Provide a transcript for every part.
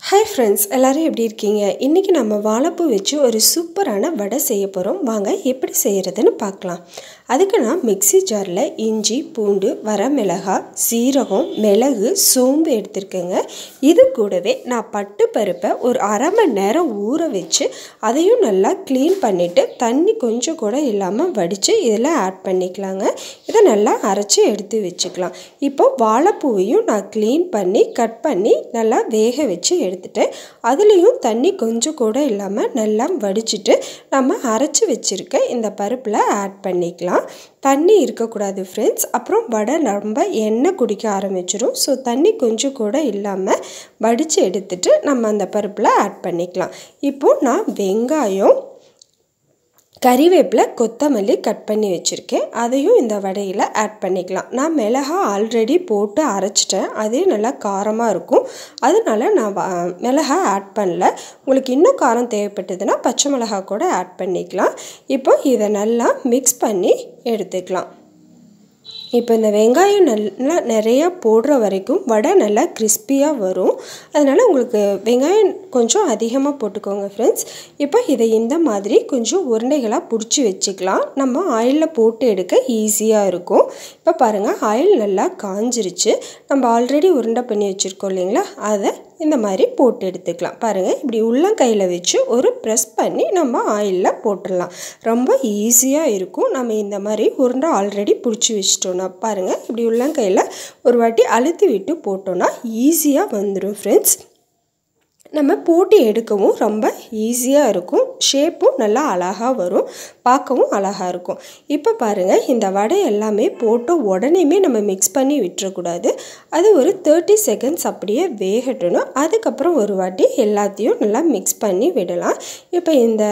hi friends எல்லோரும் எப்படி இருக்கீங்க இன்றைக்கி நம்ம வாழைப்பூ வச்சு ஒரு சூப்பரான வடை செய்ய போகிறோம் வாங்க எப்படி செய்கிறதுன்னு பார்க்கலாம் அதுக்கு நான் மிக்ஸி ஜாரில் இஞ்சி பூண்டு வரமிளகாய் சீரகம் மிளகு சோம்பு எடுத்திருக்கேங்க இது கூடவே நான் பட்டு பருப்பை ஒரு அரை மணி நேரம் ஊற வச்சு அதையும் நல்லா க்ளீன் பண்ணிவிட்டு தண்ணி கொஞ்சம் கூட இல்லாமல் வடித்து இதில் ஆட் பண்ணிக்கலாங்க இதை நல்லா அரைச்சி எடுத்து வச்சுக்கலாம் இப்போ வாழைப்பூவையும் நான் க்ளீன் பண்ணி கட் பண்ணி நல்லா வேக வச்சு எடுத்துட்டேன் அதுலேயும் தண்ணி கொஞ்சம் கூட இல்லாமல் நல்லா வடிச்சிட்டு நம்ம அரைச்சி வச்சுருக்க இந்த பருப்பில் ஆட் பண்ணிக்கலாம் தண்ணி இருக்கக்கூடாது ஃப்ரெண்ட்ஸ் அப்புறம் வடை ரொம்ப எண்ணெய் குடிக்க ஆரம்பிச்சிடும் ஸோ தண்ணி கொஞ்சம் கூட இல்லாமல் வடித்து எடுத்துட்டு நம்ம அந்த பருப்பில் ஆட் பண்ணிக்கலாம் இப்போது நான் வெங்காயம் கறிவேப்பிலை கொத்தமல்லி கட் பண்ணி வச்சுருக்கேன் அதையும் இந்த வடையில் ஆட் பண்ணிக்கலாம் நான் மிளகா ஆல்ரெடி போட்டு அரைச்சிட்டேன் அதே நல்லா காரமாக இருக்கும் அதனால நான் மிளகா ஆட் பண்ணல உங்களுக்கு இன்னும் காரம் தேவைப்பட்டதுன்னா பச்சை மிளகா கூட ஆட் பண்ணிக்கலாம் இப்போ இதை நல்லா மிக்ஸ் பண்ணி எடுத்துக்கலாம் இப்போ இந்த வெங்காயம் நல்லா நிறையா போடுற வரைக்கும் வடை நல்லா கிறிஸ்பியாக வரும் அதனால் உங்களுக்கு வெங்காயம் கொஞ்சம் அதிகமாக போட்டுக்கோங்க ஃப்ரெண்ட்ஸ் இப்போ இதை இந்த மாதிரி கொஞ்சம் உருண்டைகளாக பிடிச்சி வச்சுக்கலாம் நம்ம ஆயிலில் போட்டு எடுக்க ஈஸியாக இருக்கும் இப்போ பாருங்கள் ஆயில் நல்லா காஞ்சிருச்சு நம்ம ஆல்ரெடி உருண்டை பண்ணி வச்சுருக்கோம் இல்லைங்களா அதை இந்த மாதிரி போட்டு எடுத்துக்கலாம் பாருங்கள் இப்படி உள்ளங்கையில் வச்சு ஒரு ப்ரெஸ் பண்ணி நம்ம ஆயிலில் போட்டுடலாம் ரொம்ப ஈஸியாக இருக்கும் நம்ம இந்த மாதிரி உருண்டை ஆல்ரெடி பிடிச்சி வச்சிட்டோன்னா பாருங்கள் இப்படி உள்ளங்கையில் ஒரு வாட்டி அழுத்தி விட்டு போட்டோன்னா ஈஸியாக வந்துடும் ஃப்ரெண்ட்ஸ் நம்ம போட்டு எடுக்கவும் ரொம்ப ஈஸியாக இருக்கும் ஷேப்பும் நல்லா அழகாக வரும் பார்க்கவும் அழகாக இருக்கும் இப்போ பாருங்கள் இந்த வடை எல்லாமே போட்டு உடனேமே நம்ம மிக்ஸ் பண்ணி விட்டுறக்கூடாது அது ஒரு தேர்ட்டி செகண்ட்ஸ் அப்படியே வேகட்டணும் அதுக்கப்புறம் ஒரு வாட்டி எல்லாத்தையும் நல்லா மிக்ஸ் பண்ணி விடலாம் இப்போ இந்த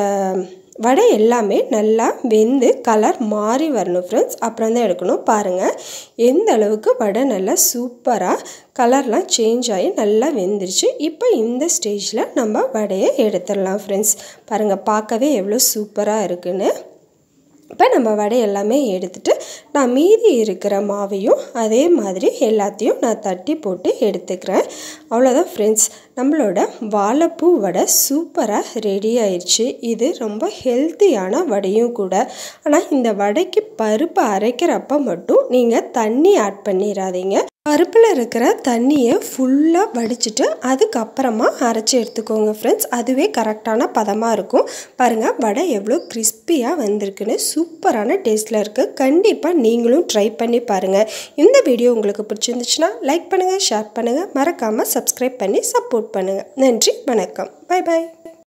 வடை எல்லாமே நல்லா வெந்து கலர் மாறி வரணும் ஃப்ரெண்ட்ஸ் அப்புறம் தான் எடுக்கணும் பாருங்கள் எந்த அளவுக்கு வடை நல்லா சூப்பராக கலர்லாம் சேஞ்ச் ஆகி நல்லா வெந்துருச்சு இப்போ இந்த ஸ்டேஜில் நம்ம வடையை எடுத்துடலாம் ஃப்ரெண்ட்ஸ் பாருங்கள் பார்க்கவே எவ்வளோ சூப்பராக இருக்குன்னு இப்போ நம்ம வடை எல்லாமே எடுத்துகிட்டு நான் மீதி இருக்கிற மாவையும் அதே மாதிரி எல்லாத்தையும் நான் தட்டி போட்டு எடுத்துக்கிறேன் அவ்வளோதான் ஃப்ரெண்ட்ஸ் நம்மளோட வாழைப்பூ வடை சூப்பராக ரெடி ஆயிடுச்சு இது ரொம்ப ஹெல்த்தியான வடையும் கூட ஆனால் இந்த வடைக்கு பருப்பு அரைக்கிறப்ப மட்டும் நீங்கள் தண்ணி ஆட் பண்ணிடாதீங்க பருப்பில் இருக்கிற தண்ணியை ஃபுல்லாக வடிச்சிட்டு அதுக்கப்புறமா அரைச்சி எடுத்துக்கோங்க ஃப்ரெண்ட்ஸ் அதுவே கரெக்டான பதமாக இருக்கும் பாருங்கள் வடை எவ்வளோ கிறிஸ்பியாக வந்திருக்குன்னு சூப்பரான டேஸ்ட்டில் இருக்குது கண்டிப்பாக நீங்களும் ட்ரை பண்ணி பாருங்கள் இந்த வீடியோ உங்களுக்கு பிடிச்சிருந்துச்சுன்னா லைக் பண்ணுங்கள் ஷேர் பண்ணுங்கள் மறக்காமல் சப்ஸ்கிரைப் பண்ணி சப்போர்ட் பண்ணுங்கள் நன்றி வணக்கம் பை பாய்